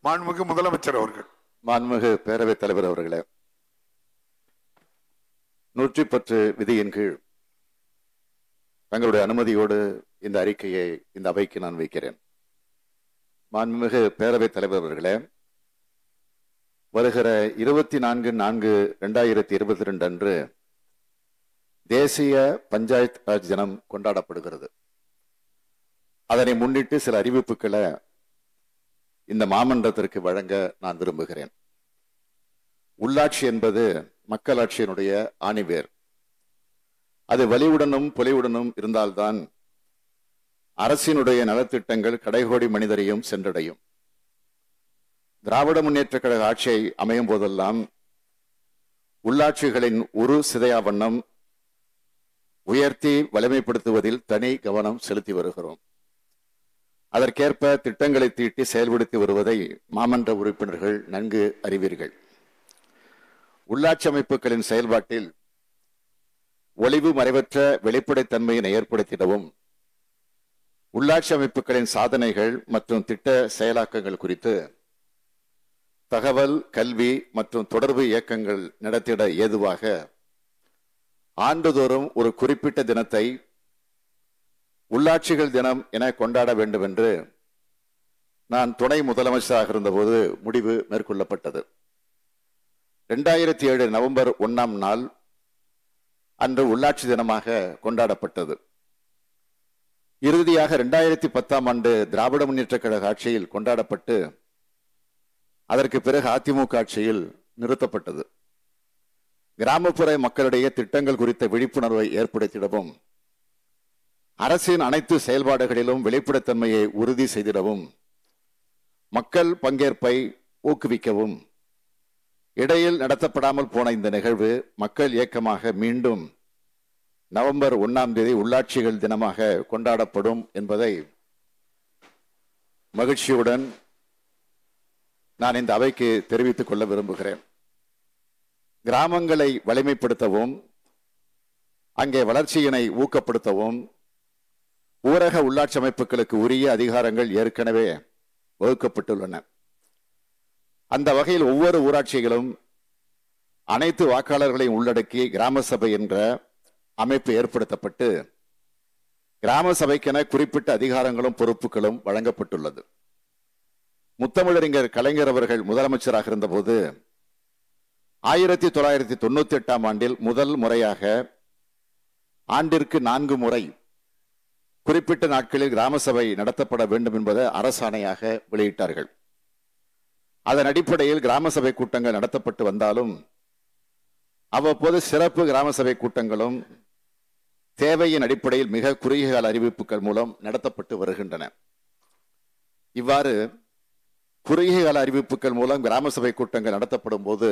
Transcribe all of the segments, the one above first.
மாண்புமிகு முதலமைச்சர் அவர்கள் மாண்புமிகு பேரவைத் தலைவர் அவர்களே நூற்றி பத்து விதியின் கீழ் தங்களுடைய அனுமதியோடு இந்த அறிக்கையை இந்த அவைக்கு நான் வைக்கிறேன் மாண்புமிகு பேரவைத் தலைவர் அவர்களே வருகிற இருபத்தி நான்கு நான்கு இரண்டாயிரத்தி இருபத்தி ரெண்டு அன்று தேசிய பஞ்சாயத் ராஜ் தினம் கொண்டாடப்படுகிறது அதனை முன்னிட்டு சில அறிவிப்புகளை இந்த மாமன்றத்திற்கு வழங்க நான் விரும்புகிறேன் உள்ளாட்சி என்பது மக்களாட்சியினுடைய ஆணிவேர் அது வலிவுடனும் பொலிவுடனும் இருந்தால்தான் அரசினுடைய நலத்திட்டங்கள் கடைகோடி மனிதரையும் சென்றடையும் திராவிட முன்னேற்ற கழக ஆட்சியை அமையும் போதெல்லாம் உள்ளாட்சிகளின் உரு சிதையா வண்ணம் உயர்த்தி வலிமைப்படுத்துவதில் தனி கவனம் செலுத்தி வருகிறோம் அதற்கேற்ப திட்டங்களை தீட்டி செயல்படுத்தி வருவதை மாமன்ற உறுப்பினர்கள் நன்கு அறிவீர்கள் உள்ளாட்சி அமைப்புகளின் செயல்பாட்டில் ஒளிவு மறைவற்ற வெளிப்படைத்தன்மையினை ஏற்படுத்திடவும் உள்ளாட்சி அமைப்புகளின் சாதனைகள் மற்றும் திட்ட செயலாக்கங்கள் குறித்து தகவல் கல்வி மற்றும் தொடர்பு இயக்கங்கள் நடத்திட ஏதுவாக ஆண்டுதோறும் ஒரு குறிப்பிட்ட தினத்தை உள்ளாட்சிகள் தினம் என கொண்டாட வேண்டும் என்று நான் துணை முதலமைச்சராக இருந்தபோது முடிவு மேற்கொள்ளப்பட்டது இரண்டாயிரத்தி ஏழு நவம்பர் ஒன்னாம் நாள் அன்று உள்ளாட்சி தினமாக கொண்டாடப்பட்டது இறுதியாக இரண்டாயிரத்தி பத்தாம் ஆண்டு திராவிட முன்னேற்ற கழக ஆட்சியில் கொண்டாடப்பட்டு அதற்கு பிறகு அதிமுக ஆட்சியில் நிறுத்தப்பட்டது கிராமப்புற மக்களிடையே திட்டங்கள் குறித்த விழிப்புணர்வை ஏற்படுத்திடவும் அரசின் அனைத்து செயல்பாடுகளிலும் வெளிப்படைத்தன்மையை உறுதி செய்திடவும் மக்கள் பங்கேற்பை ஊக்குவிக்கவும் இடையில் நடத்தப்படாமல் போன இந்த நிகழ்வு மக்கள் இயக்கமாக மீண்டும் நவம்பர் ஒன்னாம் தேதி உள்ளாட்சிகள் தினமாக கொண்டாடப்படும் என்பதை மகிழ்ச்சியுடன் நான் இந்த அவைக்கு தெரிவித்துக் கொள்ள விரும்புகிறேன் கிராமங்களை வலிமைப்படுத்தவும் அங்கே வளர்ச்சியினை ஊக்கப்படுத்தவும் ஊரக உள்ளாட்சி அமைப்புகளுக்கு உரிய அதிகாரங்கள் ஏற்கனவே வகுக்கப்பட்டுள்ளன அந்த வகையில் ஒவ்வொரு ஊராட்சிகளும் அனைத்து வாக்காளர்களையும் உள்ளடக்கி கிராம சபை என்ற அமைப்பு ஏற்படுத்தப்பட்டு கிராம சபைக்கென குறிப்பிட்ட அதிகாரங்களும் பொறுப்புகளும் வழங்கப்பட்டுள்ளது முத்தமிழறிஞர் கலைஞர் அவர்கள் முதலமைச்சராக இருந்தபோது ஆயிரத்தி தொள்ளாயிரத்தி தொண்ணூத்தி எட்டாம் ஆண்டில் முதல் முறையாக ஆண்டிற்கு நான்கு முறை குறிப்பிட்ட நாட்களில் கிராம சபை நடத்தப்பட வேண்டும் என்பதை அரசாணையாக வெளியிட்டார்கள் அதன் அடிப்படையில் கிராம சபை கூட்டங்கள் நடத்தப்பட்டு வந்தாலும் அவ்வப்போது சிறப்பு கிராம சபை கூட்டங்களும் தேவையின் அடிப்படையில் மிக குறுகிய கால அறிவிப்புகள் மூலம் நடத்தப்பட்டு வருகின்றன இவ்வாறு குறுகிய கால அறிவிப்புகள் மூலம் கிராம சபை கூட்டங்கள் நடத்தப்படும் போது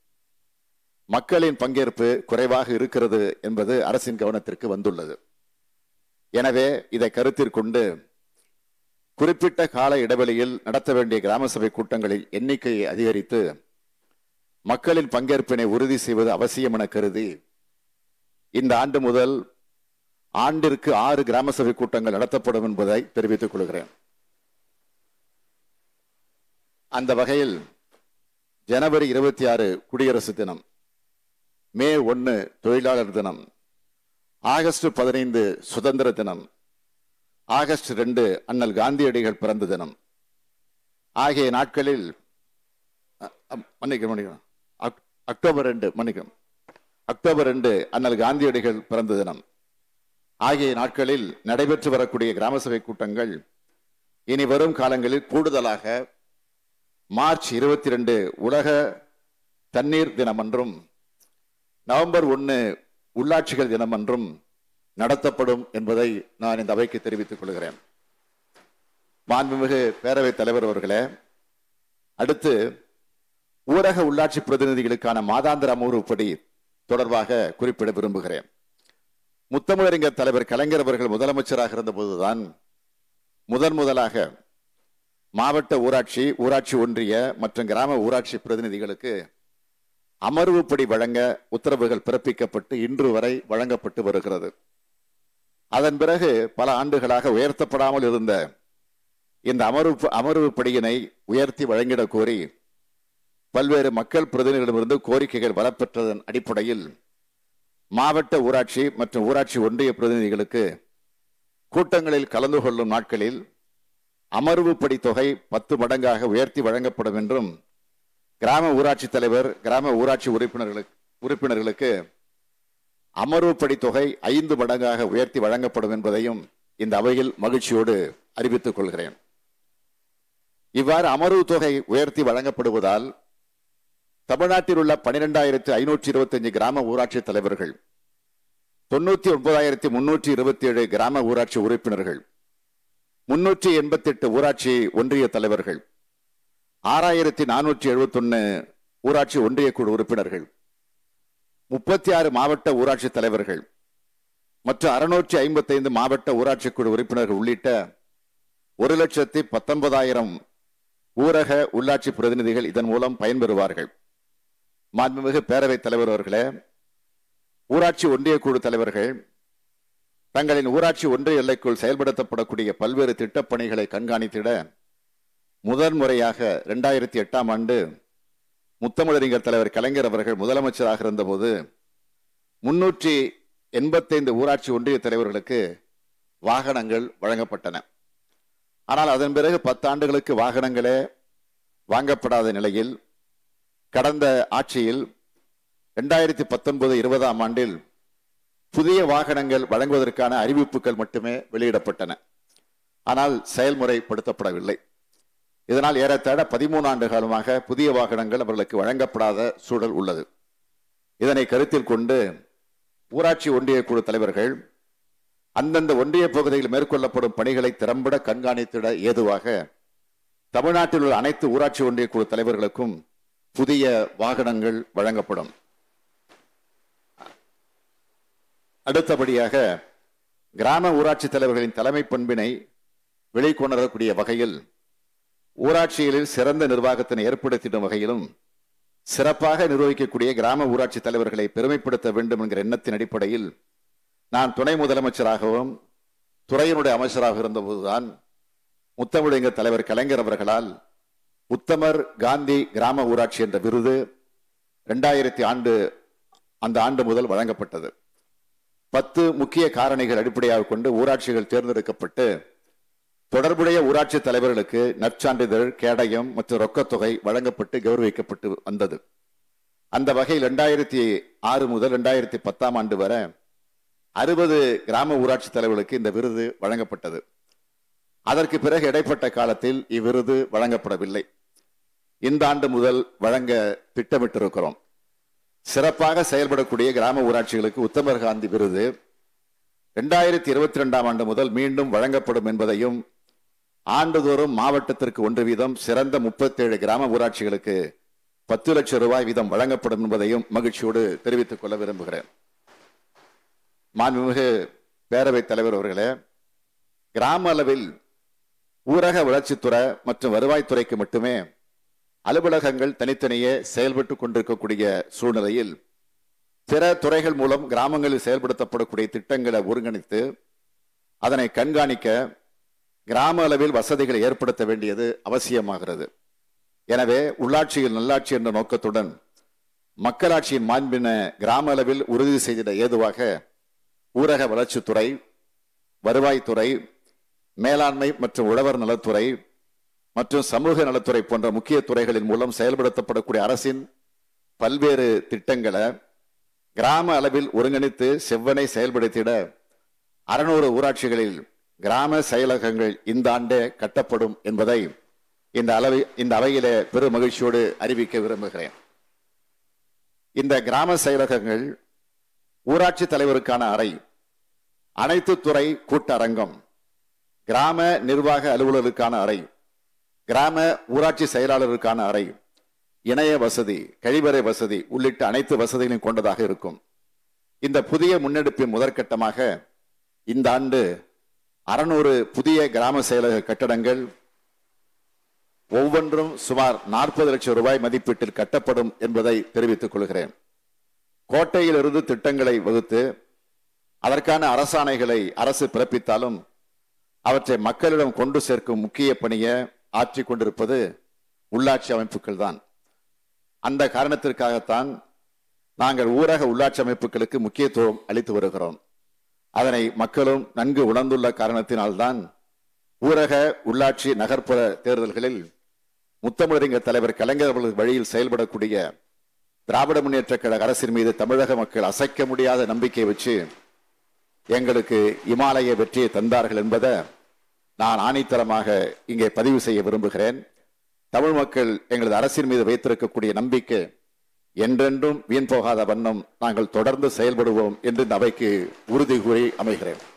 மக்களின் பங்கேற்பு குறைவாக இருக்கிறது என்பது அரசின் கவனத்திற்கு வந்துள்ளது எனவே இதை கருத்தில் கொண்டு குறிப்பிட்ட கால இடைவெளியில் நடத்த வேண்டிய கிராம சபை கூட்டங்களில் எண்ணிக்கையை அதிகரித்து மக்களின் பங்கேற்பினை உறுதி செய்வது அவசியம் என கருதி இந்த ஆண்டு முதல் ஆண்டிற்கு ஆறு கிராம சபை கூட்டங்கள் நடத்தப்படும் என்பதை தெரிவித்துக் கொள்கிறேன் அந்த வகையில் ஜனவரி இருபத்தி ஆறு குடியரசு தினம் மே ஒன்னு தொழிலாளர் தினம் ஆகஸ்ட் பதினைந்து சுதந்திர தினம் ஆகஸ்ட் ரெண்டு அண்ணல் காந்தியடிகள் பிறந்த தினம் ஆகிய நாட்களில் அ, அ, மன்னிக்கணும் மன்னிக்கணும் அக்- அக்டோபர் ரெண்டு மன்னிக்கணும் அக்டோபர் ரெண்டு அண்ணல் காந்தியடிகள் பிறந்த தினம் ஆகிய நாட்களில் நடைபெற்று வரக்கூடிய கிராம சபை கூட்டங்கள் இனி வரும் காலங்களில் கூடுதலாக மார்ச் இருபத்தி ரெண்டு உலக தண்ணீர் தினம் என்றும் நவம்பர் ஒன்று உள்ளாட்சிகள் தினம் என்றும் நடத்தப்படும் என்பதை நான் இந்த அவைக்கு தெரிவித்துக் கொள்கிறேன் மாண்புமிகு பேரவைத் தலைவர் அவர்களே அடுத்து ஊரக உள்ளாட்சி பிரதிநிதிகளுக்கான மாதாந்திர அமர்வுப்படி தொடர்பாக குறிப்பிட விரும்புகிறேன் முத்தமிழறிஞர் தலைவர் கலைஞர் அவர்கள் முதலமைச்சராக இருந்தபோதுதான் முதன் முதலாக மாவட்ட ஊராட்சி ஊராட்சி ஒன்றிய மற்றும் கிராம ஊராட்சி பிரதிநிதிகளுக்கு அமர்வுப்படி வழங்க உத்தரவுகள் பிறப்பிக்கப்பட்டு இன்று வரை வழங்கப்பட்டு வருகிறது அதன் பிறகு பல ஆண்டுகளாக உயர்த்தப்படாமல் இருந்த இந்த அமர்வு அமர்வு படியினை உயர்த்தி வழங்கிடக் கோரி பல்வேறு மக்கள் பிரதிநிதிகளிடமிருந்து கோரிக்கைகள் வரப்பெற்றதன் அடிப்படையில் மாவட்ட ஊராட்சி மற்றும் ஊராட்சி ஒன்றிய பிரதிநிதிகளுக்கு கூட்டங்களில் கலந்து கொள்ளும் நாட்களில் அமர்வு படி தொகை பத்து மடங்காக உயர்த்தி வழங்கப்படும் என்றும் கிராம ஊராட்சி தலைவர் கிராம ஊராட்சி உறுப்பினர்களுக்கு உறுப்பினர்களுக்கு அமர்வு படி தொகை ஐந்து மடங்காக உயர்த்தி வழங்கப்படும் என்பதையும் இந்த அவையில் மகிழ்ச்சியோடு அறிவித்துக் கொள்கிறேன் இவ்வாறு அமர்வு தொகை உயர்த்தி வழங்கப்படுவதால் தமிழ்நாட்டில் உள்ள பனிரெண்டாயிரத்து ஐநூற்றி இருபத்தி அஞ்சு கிராம ஊராட்சி தலைவர்கள் தொண்ணூத்தி ஒன்பதாயிரத்தி முன்னூற்றி இருபத்தி ஏழு கிராம ஊராட்சி உறுப்பினர்கள் முன்னூற்றி எண்பத்தி எட்டு ஊராட்சி ஒன்றிய தலைவர்கள் ஆறாயிரத்தி நானூற்றி எழுபத்தி ஒன்னு ஊராட்சி ஒன்றிய குழு உறுப்பினர்கள் முப்பத்தி ஆறு மாவட்ட ஊராட்சி தலைவர்கள் மற்றும் அறுநூற்றி ஐம்பத்தி ஐந்து மாவட்ட ஊராட்சி குழு உறுப்பினர்கள் உள்ளிட்ட ஒரு லட்சத்தி பத்தொன்பதாயிரம் ஊரக உள்ளாட்சி பிரதிநிதிகள் இதன் மூலம் பயன்பெறுவார்கள் மாண்புமிகு பேரவைத் தலைவர் அவர்களே ஊராட்சி ஒன்றிய குழு தலைவர்கள் தங்களின் ஊராட்சி ஒன்றிய எல்லைக்குள் செயல்படுத்தப்படக்கூடிய பல்வேறு திட்டப்பணிகளை கண்காணித்திட முதன் முறையாக இரண்டாயிரத்தி எட்டாம் ஆண்டு முத்தமிழறிஞர் தலைவர் கலைஞர் அவர்கள் முதலமைச்சராக இருந்தபோது முன்னூற்றி எண்பத்தைந்து ஊராட்சி ஒன்றிய தலைவர்களுக்கு வாகனங்கள் வழங்கப்பட்டன ஆனால் அதன் பிறகு பத்தாண்டுகளுக்கு வாகனங்களே வாங்கப்படாத நிலையில் கடந்த ஆட்சியில் இரண்டாயிரத்தி பத்தொன்பது இருபதாம் ஆண்டில் புதிய வாகனங்கள் வழங்குவதற்கான அறிவிப்புகள் மட்டுமே வெளியிடப்பட்டன ஆனால் செயல்முறைப்படுத்தப்படவில்லை இதனால் ஏறத்தாழ பதிமூணு ஆண்டு காலமாக புதிய வாகனங்கள் அவர்களுக்கு வழங்கப்படாத சூழல் உள்ளது இதனை கருத்தில் கொண்டு ஊராட்சி ஒன்றிய குழு தலைவர்கள் அந்தந்த ஒன்றிய பகுதியில் மேற்கொள்ளப்படும் பணிகளை திறம்பட கண்காணித்திட ஏதுவாக தமிழ்நாட்டில் உள்ள அனைத்து ஊராட்சி ஒன்றிய குழு தலைவர்களுக்கும் புதிய வாகனங்கள் வழங்கப்படும் அடுத்தபடியாக கிராம ஊராட்சி தலைவர்களின் தலைமை பண்பினை வெளிக்கொணரக்கூடிய வகையில் ஊராட்சிகளில் சிறந்த நிர்வாகத்தினை ஏற்படுத்திடும் வகையிலும் சிறப்பாக நிர்வகிக்கக்கூடிய கிராம ஊராட்சி தலைவர்களை பெருமைப்படுத்த வேண்டும் என்கிற எண்ணத்தின் அடிப்படையில் நான் துணை முதலமைச்சராகவும் துறையினுடைய அமைச்சராக இருந்தபோதுதான் முத்தமிழங்க தலைவர் கலைஞர் அவர்களால் உத்தமர் காந்தி கிராம ஊராட்சி என்ற விருது இரண்டாயிரத்தி ஆண்டு அந்த ஆண்டு முதல் வழங்கப்பட்டது பத்து முக்கிய காரணிகள் அடிப்படையாக கொண்டு ஊராட்சிகள் தேர்ந்தெடுக்கப்பட்டு தொடர்புடைய ஊராட்சி தலைவர்களுக்கு நற்சான்றிதழ் கேடயம் மற்றும் ரொக்கத்தொகை வழங்கப்பட்டு கௌரவிக்கப்பட்டு வந்தது அந்த வகையில் இரண்டாயிரத்தி ஆறு முதல் இரண்டாயிரத்தி பத்தாம் ஆண்டு வரை அறுபது கிராம ஊராட்சி தலைவர்களுக்கு இந்த விருது வழங்கப்பட்டது அதற்கு பிறகு இடைப்பட்ட காலத்தில் இவ்விருது வழங்கப்படவில்லை இந்த ஆண்டு முதல் வழங்க திட்டமிட்டிருக்கிறோம் சிறப்பாக செயல்படக்கூடிய கிராம ஊராட்சிகளுக்கு உத்தமர் காந்தி விருது இரண்டாயிரத்தி இருபத்தி ரெண்டாம் ஆண்டு முதல் மீண்டும் வழங்கப்படும் என்பதையும் ஆண்டுதோறும் மாவட்டத்திற்கு ஒன்று வீதம் சிறந்த முப்பத்தேழு கிராம ஊராட்சிகளுக்கு பத்து லட்சம் ரூபாய் வீதம் வழங்கப்படும் என்பதையும் மகிழ்ச்சியோடு தெரிவித்துக் கொள்ள விரும்புகிறேன் மாண்புமிகு பேரவைத் தலைவர் அவர்களே கிராம அளவில் ஊரக வளர்ச்சித்துறை மற்றும் வருவாய்த்துறைக்கு மட்டுமே அலுவலகங்கள் தனித்தனியே செயல்பட்டுக் கொண்டிருக்கக்கூடிய சூழ்நிலையில் பிற துறைகள் மூலம் கிராமங்களில் செயல்படுத்தப்படக்கூடிய திட்டங்களை ஒருங்கிணைத்து அதனை கண்காணிக்க கிராம அளவில் வசதிகளை ஏற்படுத்த வேண்டியது அவசியமாகிறது எனவே உள்ளாட்சியில் நல்லாட்சி என்ற நோக்கத்துடன் மக்களாட்சியின் மாண்பின கிராம அளவில் உறுதி செய்திட ஏதுவாக ஊரக வளர்ச்சித்துறை வருவாய்த்துறை மேலாண்மை மற்றும் உழவர் நலத்துறை மற்றும் சமூக நலத்துறை போன்ற முக்கிய துறைகளின் மூலம் செயல்படுத்தப்படக்கூடிய அரசின் பல்வேறு திட்டங்களை கிராம அளவில் ஒருங்கிணைத்து செவ்வனை செயல்படுத்திட அறுநூறு ஊராட்சிகளில் கிராம செயலகங்கள் இந்த ஆண்டே கட்டப்படும் என்பதை இந்த அளவை இந்த அவையிலே பெரும் மகிழ்ச்சியோடு அறிவிக்க விரும்புகிறேன் இந்த கிராம செயலகங்கள் ஊராட்சி தலைவருக்கான அறை அனைத்து துறை கூட்டரங்கம் கிராம நிர்வாக அலுவலருக்கான அறை கிராம ஊராட்சி செயலாளருக்கான அறை இணைய வசதி கழிவறை வசதி உள்ளிட்ட அனைத்து வசதிகளையும் கொண்டதாக இருக்கும் இந்த புதிய முன்னெடுப்பின் முதற்கட்டமாக இந்த ஆண்டு அறுநூறு புதிய கிராம செயலக கட்டடங்கள் ஒவ்வொன்றும் சுமார் நாற்பது லட்சம் ரூபாய் மதிப்பீட்டில் கட்டப்படும் என்பதை தெரிவித்துக் கொள்கிறேன் கோட்டையிலிருந்து திட்டங்களை வகுத்து அதற்கான அரசாணைகளை அரசு பிறப்பித்தாலும் அவற்றை மக்களிடம் கொண்டு சேர்க்கும் முக்கிய பணியை ஆற்றிக் கொண்டிருப்பது உள்ளாட்சி அமைப்புகள் தான் அந்த காரணத்திற்காகத்தான் நாங்கள் ஊரக உள்ளாட்சி அமைப்புகளுக்கு முக்கியத்துவம் அளித்து வருகிறோம் அதனை மக்களும் நன்கு உணர்ந்துள்ள காரணத்தினால்தான் ஊரக உள்ளாட்சி நகர்ப்புற தேர்தல்களில் முத்தமிழறிஞர் தலைவர் கலைஞர் அவர்கள் வழியில் செயல்படக்கூடிய திராவிட முன்னேற்ற கழக அரசின் மீது தமிழக மக்கள் அசைக்க முடியாத நம்பிக்கை வச்சு எங்களுக்கு இமாலய வெற்றியை தந்தார்கள் என்பதை நான் ஆணித்தரமாக இங்கே பதிவு செய்ய விரும்புகிறேன் தமிழ் மக்கள் எங்களது அரசின் மீது வைத்திருக்கக்கூடிய நம்பிக்கை என்றென்றும் வீண் போகாத வண்ணம் நாங்கள் தொடர்ந்து செயல்படுவோம் என்று இந்த அவைக்கு உறுதி கூறி அமைகிறேன்